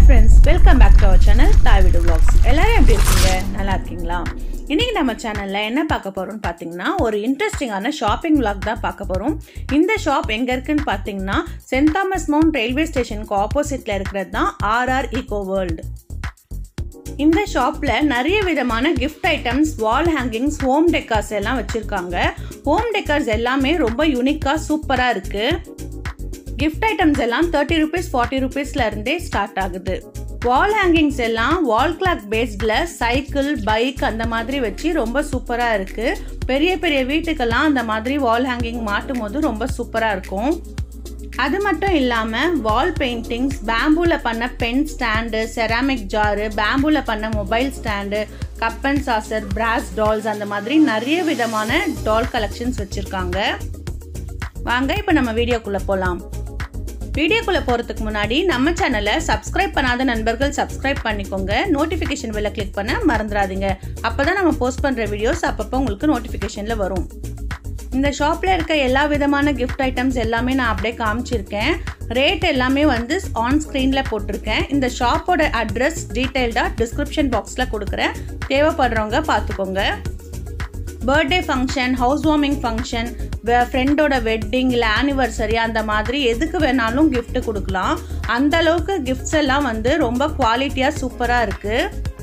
friends welcome back to our channel Thai Veedu vlogs எல்லாரும் எப்படி இருக்கீங்க நல்லா இருக்கீங்களா இன்னைக்கு நம்ம சேனலில் என்ன பார்க்க போகிறோம்னு பார்த்தீங்கன்னா ஒரு இன்ட்ரெஸ்டிங்கான ஷாப்பிங் vlog தான் பார்க்க போகிறோம் இந்த ஷாப் எங்கே இருக்குன்னு பார்த்தீங்கன்னா சென்ட் தாமஸ் மவுண்ட் ரயில்வே ஸ்டேஷனுக்கு ஆப்போசிட்டில் இருக்கிறது தான் ஆர்ஆர் ஈகோ வேர்ல்டு இந்த ஷாப்பில் நிறைய விதமான gift items wall hangings home decors எல்லாம் வச்சுருக்காங்க ஹோம் டெக்கார்ஸ் எல்லாமே ரொம்ப யூனிக்காக சூப்பராக இருக்குது கிஃப்ட் ஐட்டம்ஸ் எல்லாம் தேர்ட்டி ருபீஸ் ஃபார்ட்டி ருபீஸ்ல இருந்தே ஸ்டார்ட் ஆகுது வால் ஹேங்கிங்ஸ் எல்லாம் வால் கிளாக் பேஸ்டில் சைக்கிள் பைக் அந்த மாதிரி வச்சு ரொம்ப சூப்பராக இருக்குது பெரிய பெரிய வீட்டுக்கெல்லாம் அந்த மாதிரி வால் ஹேங்கிங் மாட்டும் போது ரொம்ப சூப்பராக இருக்கும் அது மட்டும் இல்லாமல் வால் பெயிண்டிங்ஸ் பேம்பூவில் பண்ண பென் ஸ்டாண்டு செராமிக் ஜாரு பேம்பூவில் பண்ண mobile stand cup and saucer brass dolls அந்த மாதிரி நிறைய விதமான டால் கலெக்ஷன்ஸ் வச்சுருக்காங்க வாங்க இப்போ நம்ம வீடியோக்குள்ளே போகலாம் வீடியோக்குள்ளே போகிறதுக்கு முன்னாடி நம்ம சேனலை சப்ஸ்கிரைப் பண்ணாத நண்பர்கள் சப்ஸ்கிரைப் பண்ணிக்கோங்க நோட்டிஃபிகேஷன் பெல்லை கிளிக் பண்ண மறந்துடாதீங்க அப்போ தான் நம்ம போஸ்ட் பண்ணுற வீடியோஸ் அப்பப்போ உங்களுக்கு நோட்டிஃபிகேஷனில் வரும் இந்த ஷாப்பில் இருக்க எல்லா விதமான கிஃப்ட் ஐட்டம்ஸ் எல்லாமே நான் அப்படியே காமிச்சிருக்கேன் ரேட் எல்லாமே வந்து ஆன் ஸ்க்ரீனில் போட்டிருக்கேன் இந்த ஷாப்போட அட்ரஸ் டீட்டெயில்டாக டிஸ்கிரிப்ஷன் பாக்ஸில் கொடுக்குறேன் தேவைப்படுறவங்க பார்த்துக்கோங்க birthday function house warming function ஃப்ரெண்டோட வெட்டிங் இல்லை ஆனிவர்சரி அந்த மாதிரி எதுக்கு வேணாலும் gift கொடுக்கலாம் அந்த அளவுக்கு கிஃப்ட்ஸ் எல்லாம் வந்து ரொம்ப குவாலிட்டியாக சூப்பராக இருக்குது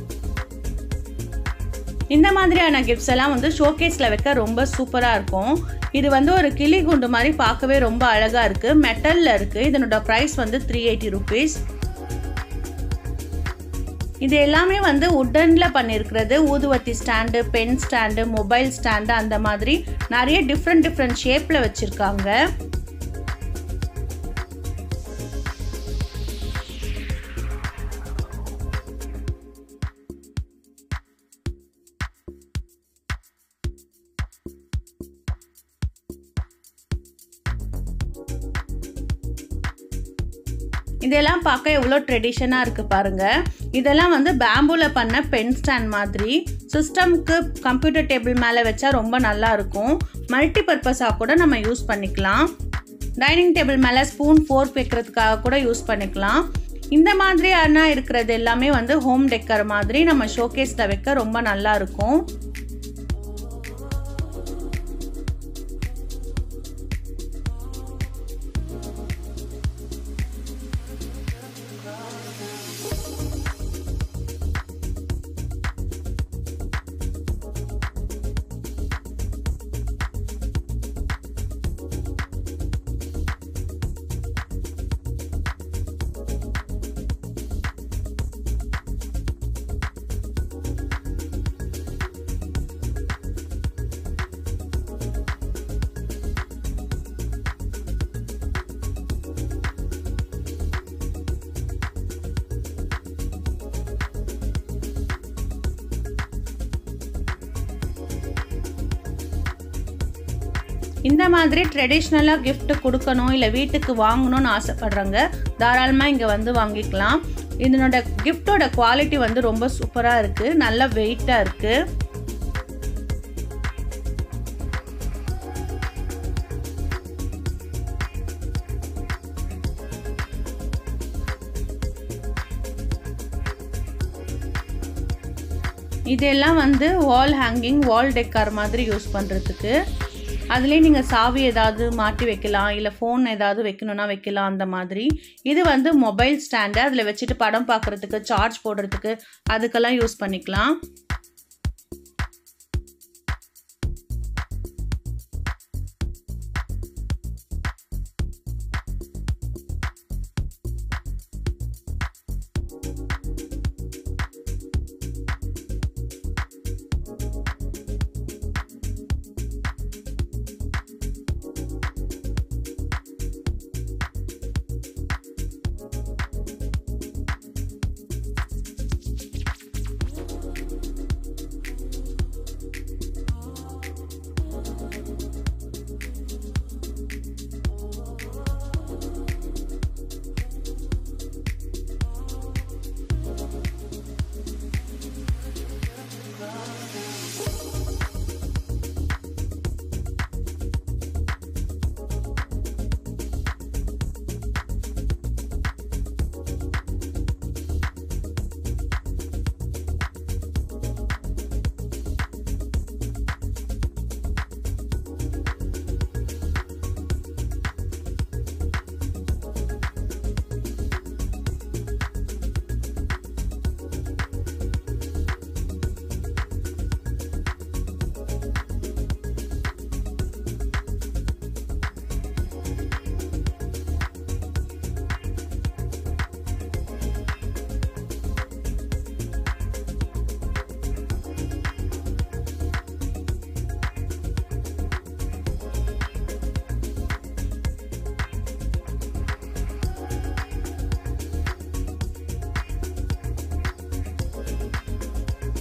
இந்த மாதிரியான கிஃப்ட்ஸ் எல்லாம் வந்து ஷோகேஸில் வைக்க ரொம்ப சூப்பராக இருக்கும் இது வந்து ஒரு கிளி குண்டு மாதிரி பார்க்கவே ரொம்ப அழகாக இருக்குது மெட்டலில் இருக்குது இதனோட ப்ரைஸ் வந்து த்ரீ எயிட்டி ருபீஸ் இது எல்லாமே வந்து உட்டனில் பண்ணியிருக்கிறது ஊதுவத்தி stand pen stand mobile stand அந்த மாதிரி நிறைய டிஃப்ரெண்ட் டிஃப்ரெண்ட் ஷேப்பில் வச்சுருக்காங்க இதெல்லாம் பார்க்க எவ்வளோ ட்ரெடிஷனாக இருக்குது பாருங்கள் இதெல்லாம் வந்து பேம்பூவில் பண்ண பென் ஸ்டாண்ட் மாதிரி சிஸ்டம்க்கு கம்ப்யூட்டர் டேபிள் மேலே வச்சா ரொம்ப நல்லா இருக்கும் மல்டி பர்பஸாக கூட நம்ம யூஸ் பண்ணிக்கலாம் டைனிங் டேபிள் மேலே ஸ்பூன் ஃபோர்க் வைக்கிறதுக்காக கூட யூஸ் பண்ணிக்கலாம் இந்த மாதிரியான இருக்கிறது எல்லாமே வந்து ஹோம் டெக்கர் மாதிரி நம்ம ஷோகேஸில் வைக்க ரொம்ப நல்லா இருக்கும் இந்த மாதிரி ட்ரெடிஷ்னலாக gift கொடுக்கணும் இல்லை வீட்டுக்கு வாங்கணும்னு ஆசைப்படுறவங்க தாராளமாக இங்கே வந்து வாங்கிக்கலாம் இதனோட கிஃப்டோட குவாலிட்டி வந்து ரொம்ப சூப்பராக இருக்குது நல்ல வெயிட்டாக இருக்குது இதெல்லாம் வந்து வால் ஹேங்கிங் வால் டெக்கார் மாதிரி யூஸ் பண்ணுறதுக்கு அதுலேயே நீங்கள் சாவி ஏதாவது மாட்டி வைக்கலாம் இல்லை ஃபோன் ஏதாவது வைக்கணும்னா வைக்கலாம் அந்த மாதிரி இது வந்து மொபைல் ஸ்டாண்டு அதில் வச்சுட்டு படம் பார்க்குறதுக்கு சார்ஜ் போடுறதுக்கு அதுக்கெல்லாம் யூஸ் பண்ணிக்கலாம்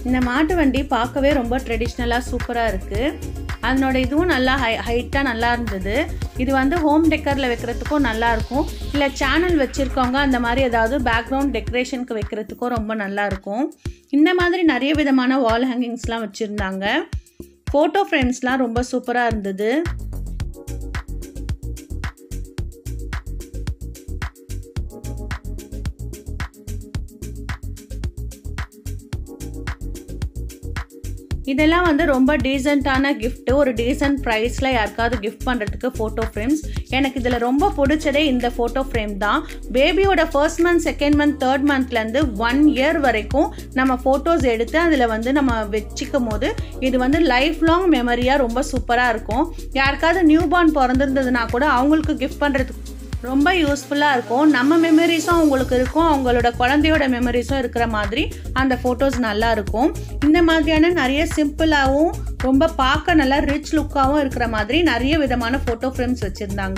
இந்த மாட்டு வண்டி பார்க்கவே ரொம்ப ட்ரெடிஷ்னலாக சூப்பராக இருக்குது அதனோட இதுவும் நல்லா ஹை ஹைட்டாக நல்லா இருந்தது இது வந்து ஹோம் டெக்கரில் வைக்கிறதுக்கும் நல்லா இருக்கும் இல்லை சேனல் வச்சுருக்கவங்க அந்த மாதிரி ஏதாவது பேக்ரவுண்ட் டெக்கரேஷனுக்கு வைக்கிறதுக்கும் ரொம்ப நல்லா இருக்கும் இந்த மாதிரி நிறைய விதமான வால் ஹேங்கிங்ஸ்லாம் வச்சுருந்தாங்க ஃபோட்டோ ஃப்ரேம்ஸ்லாம் ரொம்ப சூப்பராக இருந்தது இதெல்லாம் வந்து ரொம்ப டீசெண்டான gift ஒரு டீசென்ட் ப்ரைஸில் யாருக்காவது கிஃப்ட் பண்ணுறதுக்கு ஃபோட்டோ ஃப்ரேம்ஸ் எனக்கு இதில் ரொம்ப பிடிச்சதே இந்த ஃபோட்டோ ஃப்ரேம் தான் பேபியோட first month second month third மந்த்லேருந்து ஒன் இயர் வரைக்கும் நம்ம ஃபோட்டோஸ் எடுத்து அதில் வந்து நம்ம வச்சுக்கும் போது இது வந்து லைஃப் லாங் மெமரியாக ரொம்ப சூப்பராக இருக்கும் யாருக்காவது நியூ பார்ன் பிறந்திருந்ததுன்னா கூட அவங்களுக்கு கிஃப்ட் பண்ணுறதுக்கு ரொம்ப யூஸ்ஃபுல்லாக இருக்கும் நம்ம மெமரிஸும் அவங்களுக்கு இருக்கும் அவங்களோட குழந்தையோட மெமரிஸும் இருக்கிற மாதிரி அந்த ஃபோட்டோஸ் நல்லா இருக்கும் இந்த மாதிரியான நிறைய சிம்பிளாகவும் ரொம்ப பார்க்க நல்லா ரிச் லுக்காகவும் இருக்கிற மாதிரி நிறைய விதமான ஃபோட்டோ ஃப்ரேம்ஸ் வச்சுருந்தாங்க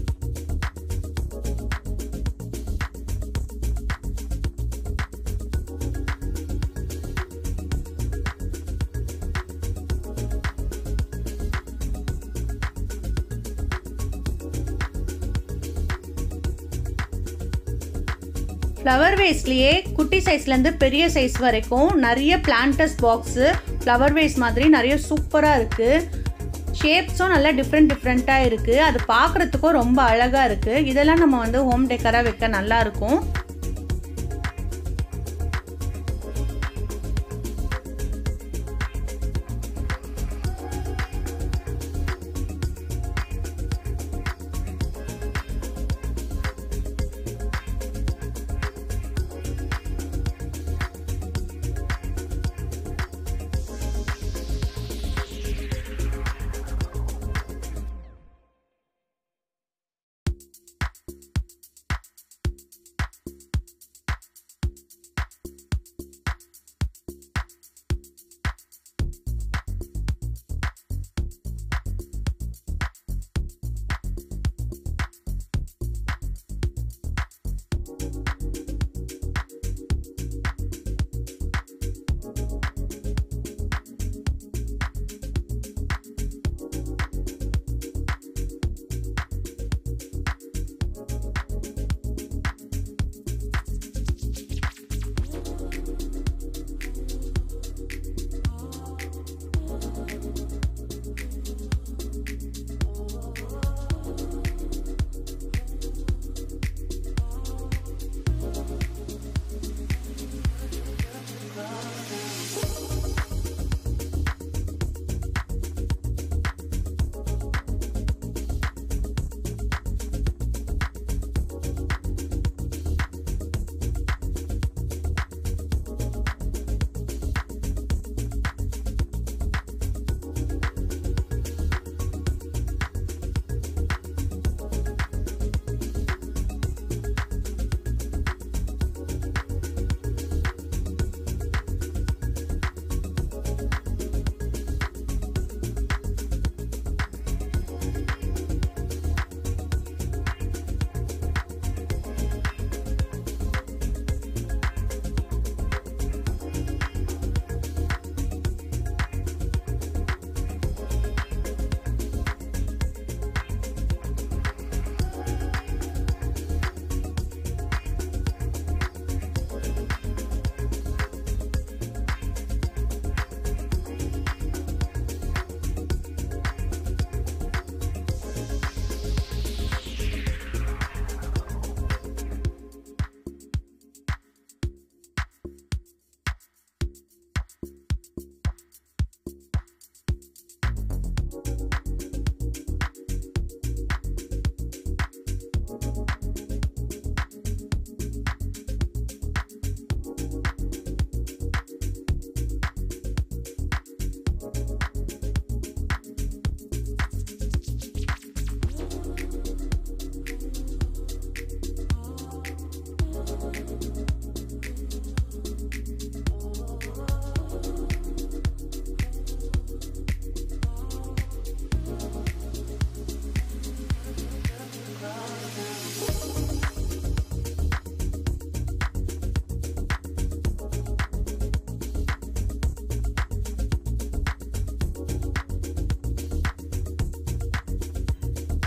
ஃப்ளவர் வேஸ்ட்லேயே குட்டி சைஸ்லேருந்து பெரிய சைஸ் வரைக்கும் நிறைய பிளான்டஸ் பாக்ஸு ஃப்ளவர் வேஸ் மாதிரி நிறைய சூப்பராக இருக்குது ஷேப்ஸும் நல்லா டிஃப்ரெண்ட் டிஃப்ரெண்ட்டாக இருக்குது அது பார்க்குறதுக்கும் ரொம்ப அழகாக இருக்குது இதெல்லாம் நம்ம வந்து ஹோம் டெக்கராக வைக்க நல்லாயிருக்கும்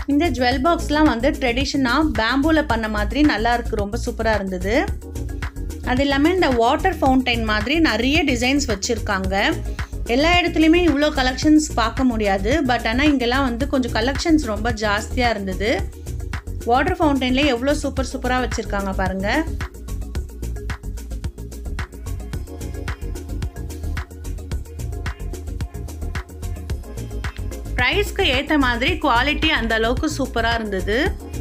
இந்த ஜுவல் பாக்ஸ்லாம் வந்து ட்ரெடிஷனாக பேம்பூவில் பண்ண மாதிரி நல்லா இருக்கு ரொம்ப சூப்பராக இருந்தது அது இல்லாமல் இந்த வாட்டர் ஃபவுண்டைன் மாதிரி நிறைய டிசைன்ஸ் வச்சுருக்காங்க எல்லா இடத்துலையுமே இவ்வளோ கலெக்ஷன்ஸ் பார்க்க முடியாது பட் ஆனால் இங்கெல்லாம் வந்து கொஞ்சம் கலெக்ஷன்ஸ் ரொம்ப ஜாஸ்தியாக இருந்தது வாட்டர் ஃபவுண்டைன்லேயே எவ்வளோ சூப்பர் சூப்பராக வச்சுருக்காங்க பாருங்கள் ப்ரைஸ்க்கு ஏற்ற மாதிரி குவாலிட்டி அந்த அளவுக்கு சூப்பராக இருந்தது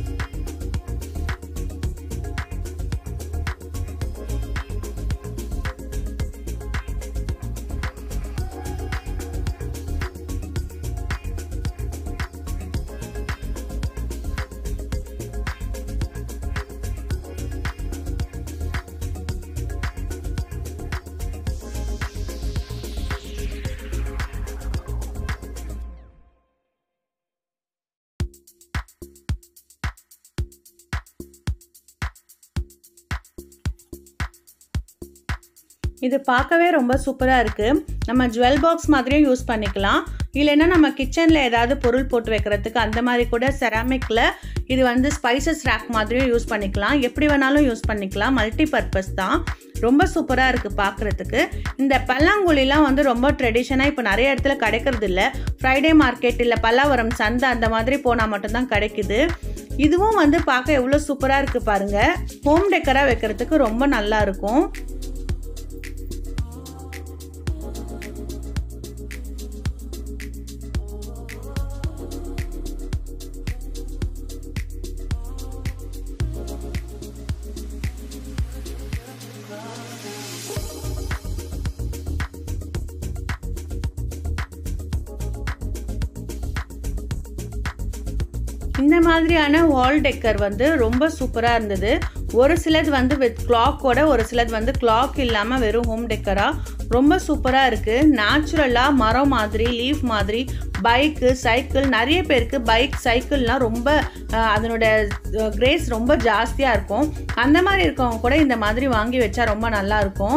இது பார்க்கவே ரொம்ப சூப்பராக இருக்குது நம்ம ஜுவல் பாக்ஸ் மாதிரியும் யூஸ் பண்ணிக்கலாம் இல்லைன்னா நம்ம கிச்சனில் ஏதாவது பொருள் போட்டு வைக்கிறதுக்கு அந்த மாதிரி கூட செராமிக்கில் இது வந்து ஸ்பைசஸ் ரேக் மாதிரியும் யூஸ் பண்ணிக்கலாம் எப்படி வேணாலும் யூஸ் பண்ணிக்கலாம் மல்டி பர்பஸ் தான் ரொம்ப சூப்பராக இருக்குது பார்க்குறதுக்கு இந்த பல்லாங்குழிலாம் வந்து ரொம்ப ட்ரெடிஷனாக இப்போ நிறைய இடத்துல கிடைக்கிறது இல்லை ஃப்ரைடே மார்க்கெட் இல்லை பல்லாவரம் சந்தை அந்த மாதிரி போனால் மட்டும்தான் கிடைக்குது இதுவும் வந்து பார்க்க எவ்வளோ சூப்பராக இருக்குது பாருங்கள் ஹோம் டெக்கராக வைக்கிறதுக்கு ரொம்ப நல்லா இருக்கும் இந்த மாதிரியான வால் டெக்கர் வந்து ரொம்ப சூப்பராக இருந்தது ஒரு சிலது வந்து வித் கிளாக்கோட ஒரு சிலது வந்து கிளாக் இல்லாமல் வெறும் ஹோம் டெக்கராக ரொம்ப சூப்பராக இருக்குது நேச்சுரலாக மரம் மாதிரி லீஃப் மாதிரி பைக்கு சைக்கிள் நிறைய பேருக்கு பைக் சைக்கிள்லாம் ரொம்ப அதனோட கிரேஸ் ரொம்ப ஜாஸ்தியாக இருக்கும் அந்த மாதிரி இருக்கவங்க கூட இந்த மாதிரி வாங்கி வச்சா ரொம்ப நல்லாயிருக்கும்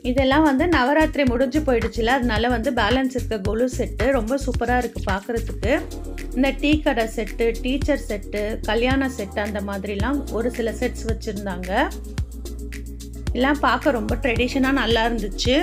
இதெல்லாம் வந்து நவராத்திரி முடிஞ்சு போயிடுச்சுல அதனால வந்து பேலன்ஸ் இருக்க கொலு செட்டு ரொம்ப சூப்பராக இருக்குது பார்க்குறதுக்கு இந்த டீ கடை செட்டு டீச்சர் செட்டு கல்யாண செட்டு அந்த மாதிரிலாம் ஒரு சில செட்ஸ் வச்சுருந்தாங்க எல்லாம் பார்க்க ரொம்ப ட்ரெடிஷனாக நல்லா இருந்துச்சு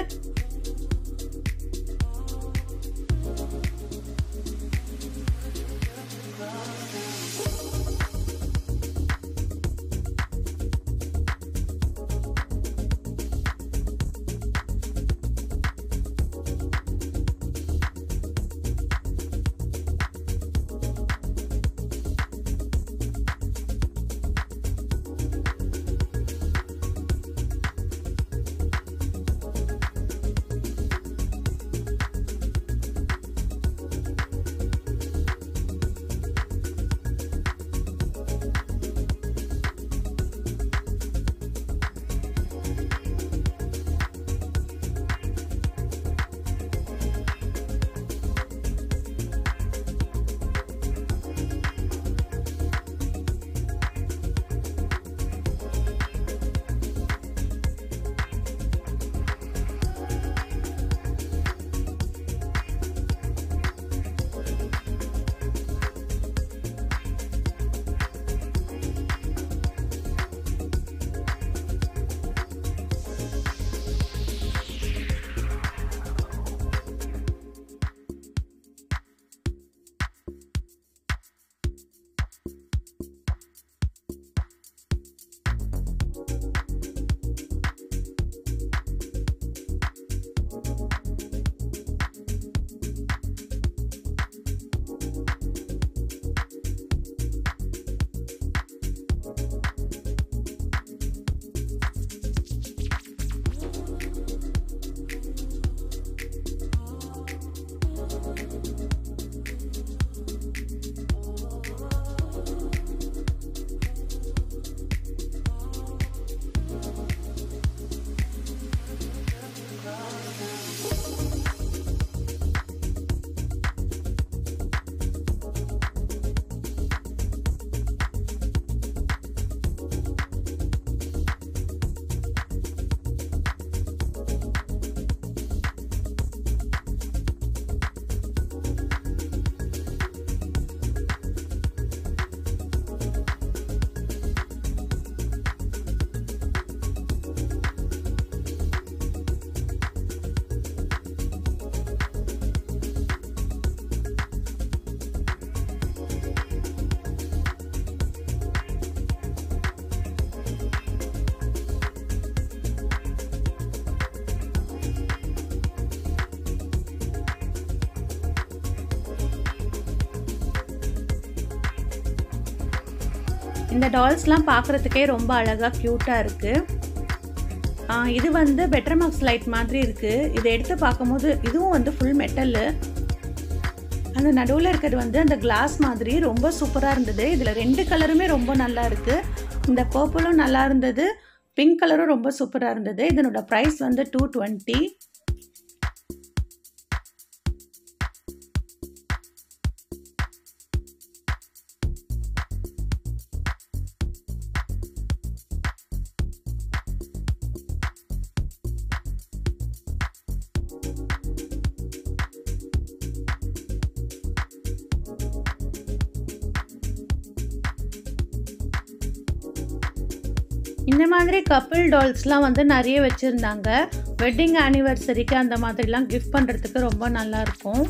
இந்த டால்ஸ்லாம் பார்க்குறதுக்கே ரொம்ப அழகாக க்யூட்டாக இருக்குது இது வந்து பெட்டர் மார்க்ஸ் லைட் மாதிரி இருக்குது இதை எடுத்து பார்க்கும்போது இதுவும் வந்து ஃபுல் மெட்டலு அந்த நடுவில் இருக்கிறது வந்து அந்த கிளாஸ் மாதிரி ரொம்ப சூப்பராக இருந்தது இதில் ரெண்டு கலருமே ரொம்ப நல்லா இருக்குது இந்த பர்பிளும் நல்லா இருந்தது பிங்க் கலரும் ரொம்ப சூப்பராக இருந்தது இதனோட ப்ரைஸ் வந்து டூ டுவெண்ட்டி இந்த மாதிரி கப்பிள் டால்ஸ்லாம் வந்து நிறைய வச்சுருந்தாங்க வெட்டிங் ஆனிவர்சரிக்கு அந்த மாதிரிலாம் கிஃப்ட் பண்ணுறதுக்கு ரொம்ப நல்லாயிருக்கும்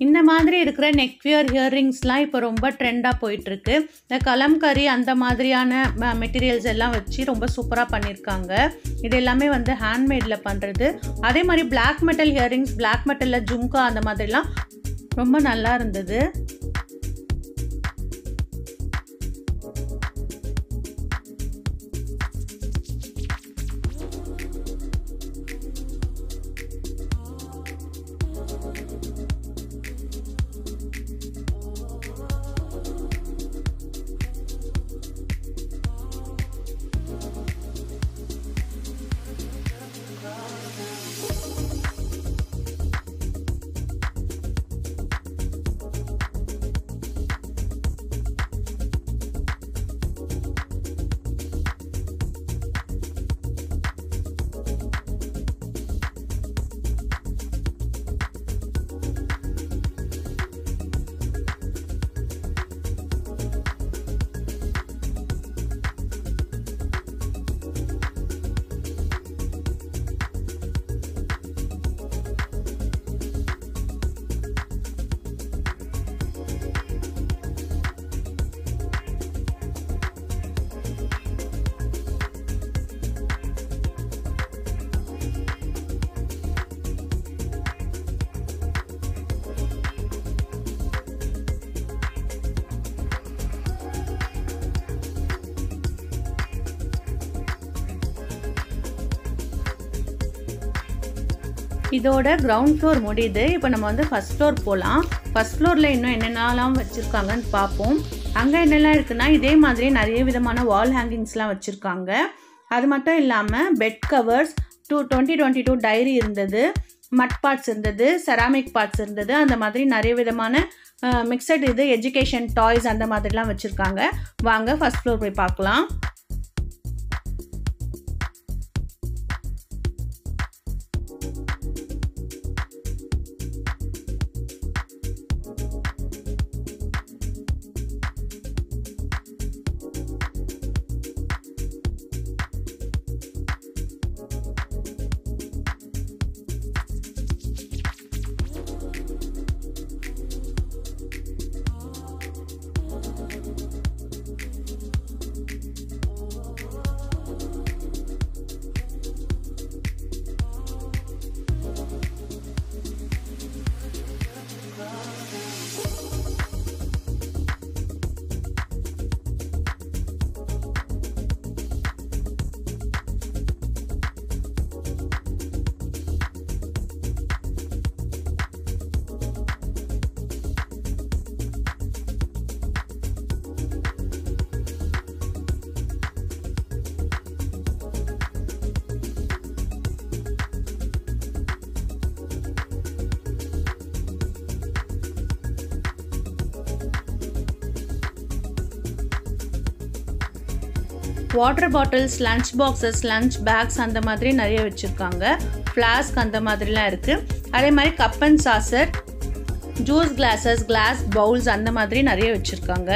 இந்த மாதிரி இருக்கிற நெக்வியர் இயர்ரிங்ஸ்லாம் இப்போ ரொம்ப ட்ரெண்டாக போயிட்டுருக்கு இந்த கலம்கரி அந்த மாதிரியான மெட்டீரியல்ஸ் எல்லாம் வச்சு ரொம்ப சூப்பராக பண்ணியிருக்காங்க இது எல்லாமே வந்து ஹேண்ட்மேடில் பண்ணுறது அதே மாதிரி பிளாக் மெட்டல் இயர்ரிங்ஸ் பிளாக் மெட்டலில் ஜும்கா அந்த மாதிரிலாம் ரொம்ப நல்லா இருந்தது இதோட கிரவுண்ட் ஃப்ளோர் முடியுது இப்போ நம்ம வந்து ஃபஸ்ட் ஃப்ளோர் போகலாம் ஃபஸ்ட் ஃப்ளோரில் இன்னும் என்னென்னலாம் வச்சுருக்காங்கன்னு பார்ப்போம் அங்கே என்னெல்லாம் இருக்குன்னா இதே மாதிரி நிறைய விதமான வால் ஹேங்கிங்ஸ்லாம் வச்சுருக்காங்க அது மட்டும் இல்லாமல் bed covers two twenty twenty two diary இருந்தது மட் பார்ட்ஸ் இருந்தது செராமிக் பார்ட்ஸ் இருந்தது அந்த மாதிரி நிறைய விதமான மிக்சட் இது எஜுகேஷன் டாய்ஸ் அந்த மாதிரிலாம் வச்சுருக்காங்க வாங்க ஃபஸ்ட் ஃப்ளோர் போய் பார்க்கலாம் water bottles lunch boxes lunch bags அந்த மாதிரி நிறைய வச்சுருக்காங்க ஃப்ளாஸ்க் அந்த மாதிரிலாம் இருக்குது அதே மாதிரி cup and saucer juice glasses glass bowls அந்த மாதிரி நிறைய வச்சுருக்காங்க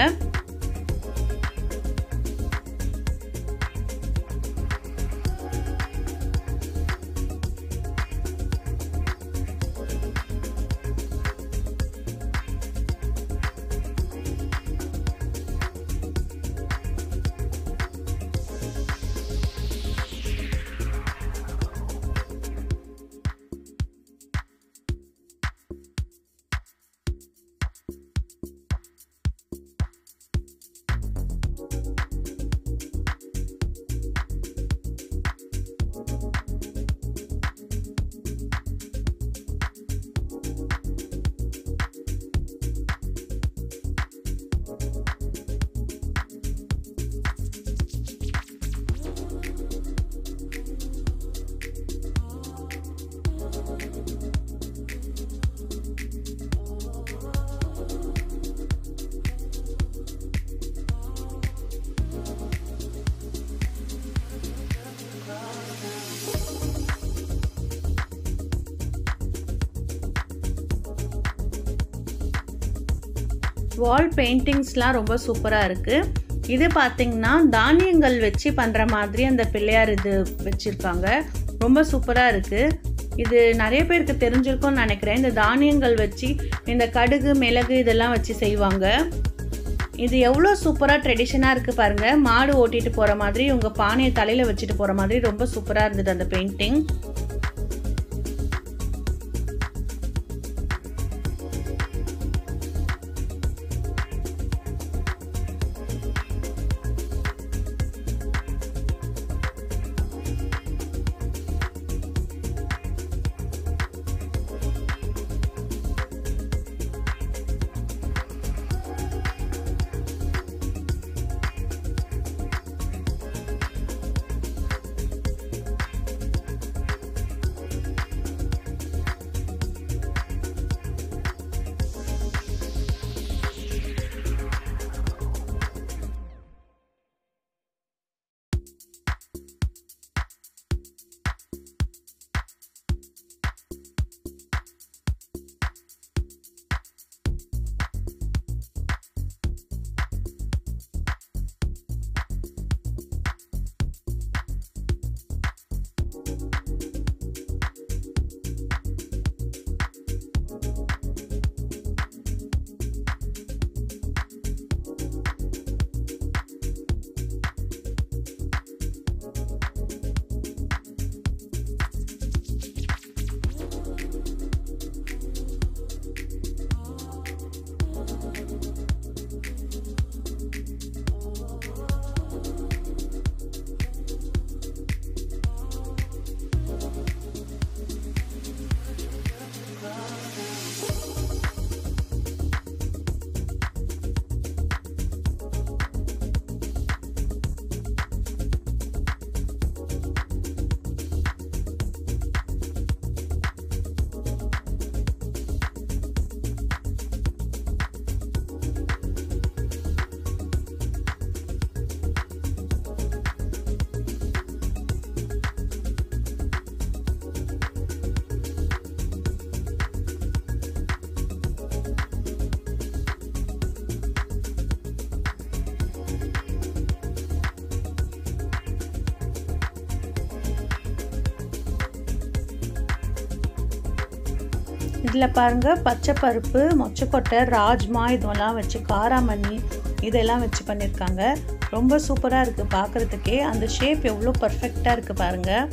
வால் பெயிண்டிங்ஸ்லாம் ரொம்ப சூப்பராக இருக்குது இது பார்த்திங்கன்னா தானியங்கள் வச்சு பண்ணுற மாதிரி அந்த பிள்ளையார் இது வச்சுருக்காங்க ரொம்ப சூப்பராக இருக்குது இது நிறைய பேருக்கு தெரிஞ்சிருக்கும்னு நினைக்கிறேன் இந்த தானியங்கள் வச்சு இந்த கடுகு மிளகு இதெல்லாம் வச்சு செய்வாங்க இது எவ்வளோ சூப்பராக ட்ரெடிஷனாக இருக்குது பாருங்கள் மாடு ஓட்டிட்டு போகிற மாதிரி உங்கள் பானையை தலையில் வச்சுட்டு போகிற மாதிரி ரொம்ப சூப்பராக இருந்தது அந்த பெயிண்டிங் இதில் பாருங்கள் பச்சை பருப்பு மொச்சக்கொட்டை ராஜ்மா இதெல்லாம் வச்சு காராமணி இதெல்லாம் வச்சு பண்ணியிருக்காங்க ரொம்ப சூப்பராக இருக்குது பார்க்குறதுக்கே அந்த ஷேப் எவ்வளோ பர்ஃபெக்டாக இருக்குது பாருங்கள்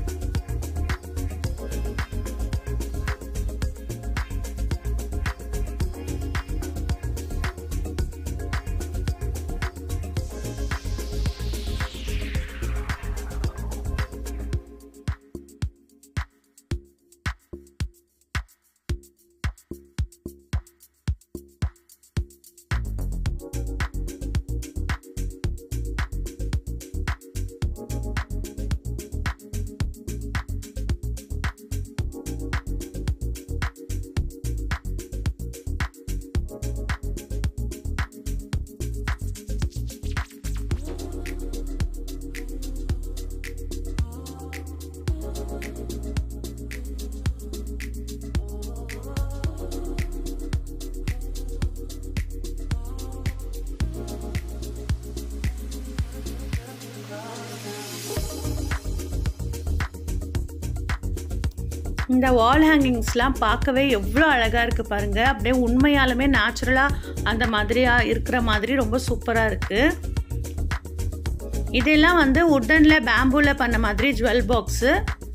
இந்த வால் ஹேங்கிங்ஸ்லாம் பார்க்கவே எவ்வளோ அழகாக இருக்குது பாருங்கள் அப்படியே உண்மையாலுமே நேச்சுரலாக அந்த மாதிரியாக இருக்கிற மாதிரி ரொம்ப சூப்பராக இருக்குது இதெல்லாம் வந்து உட்டனில் பேம்பூவில் பண்ண மாதிரி ஜுவல் பாக்ஸு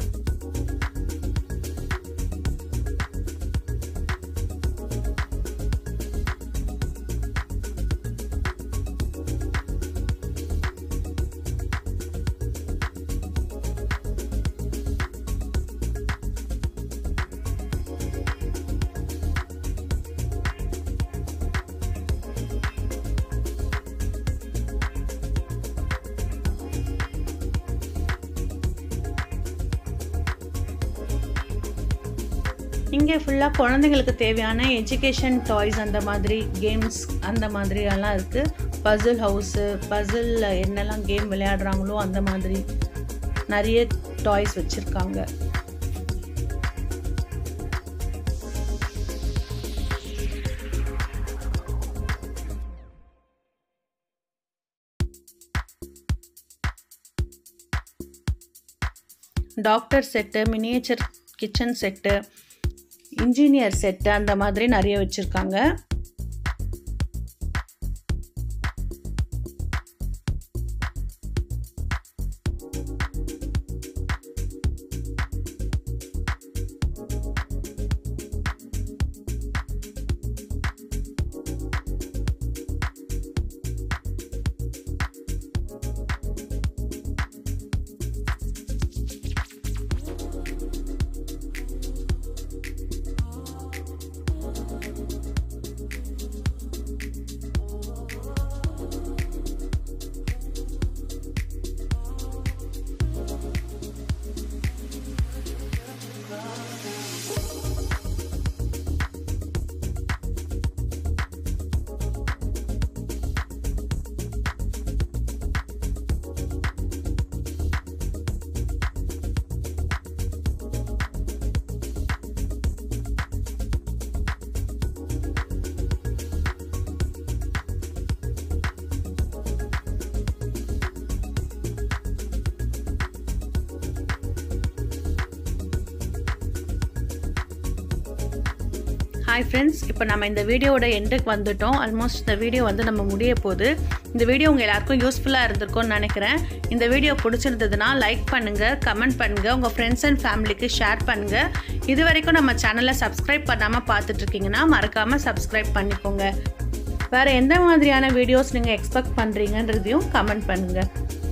இங்கே ஃபுல்லாக குழந்தைங்களுக்கு தேவையான எஜுகேஷன் டாய்ஸ் அந்த மாதிரி கேம்ஸ் அந்த மாதிரி எல்லாம் இருக்குது பசில் ஹவுஸு பசிலில் என்னெல்லாம் கேம் விளையாடுறாங்களோ அந்த மாதிரி நிறைய டாய்ஸ் வச்சுருக்காங்க doctor set miniature kitchen set engineer set அந்த மாதிரி நிறைய வச்சுருக்காங்க ஹாய் ஃப்ரெண்ட்ஸ் இப்போ நம்ம இந்த வீடியோவோட எண்டுக்கு வந்துட்டோம் ஆல்மோஸ்ட் இந்த வீடியோ வந்து நம்ம முடிய போகுது இந்த வீடியோ உங்கள் எல்லாருக்கும் யூஸ்ஃபுல்லாக இருந்திருக்கும்னு நினைக்கிறேன் இந்த வீடியோ பிடிச்சிருந்ததுன்னா லைக் பண்ணுங்கள் கமெண்ட் பண்ணுங்கள் உங்கள் ஃப்ரெண்ட்ஸ் அண்ட் ஃபேமிலிக்கு ஷேர் பண்ணுங்கள் இது வரைக்கும் நம்ம சேனலை சப்ஸ்கிரைப் பண்ணாமல் பார்த்துட்ருக்கீங்கன்னா மறக்காமல் சப்ஸ்கிரைப் பண்ணிக்கோங்க வேறு எந்த மாதிரியான வீடியோஸ் நீங்கள் எக்ஸ்பெக்ட் பண்ணுறீங்கன்றதையும் கமெண்ட் பண்ணுங்கள்